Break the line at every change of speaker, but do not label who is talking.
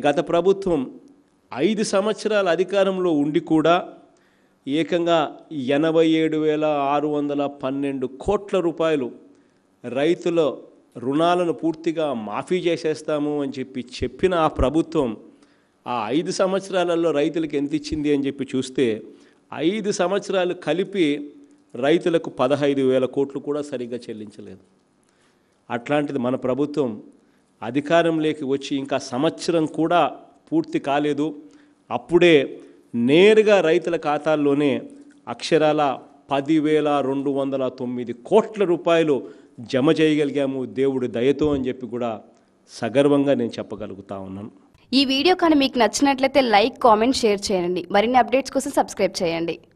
గత ప్రభుత్వం ఐదు సంవత్సరాల అధికారంలో ఉండి కూడా ఏకంగా ఎనభై ఏడు వేల ఆరు వందల పన్నెండు కోట్ల రూపాయలు రైతుల రుణాలను పూర్తిగా మాఫీ చేసేస్తాము అని చెప్పి చెప్పిన ఆ ప్రభుత్వం ఆ ఐదు సంవత్సరాలలో రైతులకు ఎంత ఇచ్చింది అని చెప్పి చూస్తే ఐదు సంవత్సరాలు కలిపి రైతులకు పదహైదు వేల కోట్లు కూడా సరిగ్గా చెల్లించలేదు అట్లాంటిది మన ప్రభుత్వం అధికారంలోకి వచ్చి ఇంకా సంవత్సరం కూడా పూర్తి కాలేదు అప్పుడే నేరుగా రైతుల ఖాతాల్లోనే అక్షరాల పదివేల రెండు వందల తొమ్మిది కోట్ల రూపాయలు జమ చేయగలిగాము దేవుడి దయతో అని చెప్పి కూడా సగర్వంగా నేను చెప్పగలుగుతా ఉన్నాను
ఈ వీడియో కానీ మీకు నచ్చినట్లయితే లైక్ కామెంట్ షేర్ చేయండి మరిన్ని అప్డేట్స్ కోసం సబ్స్క్రైబ్ చేయండి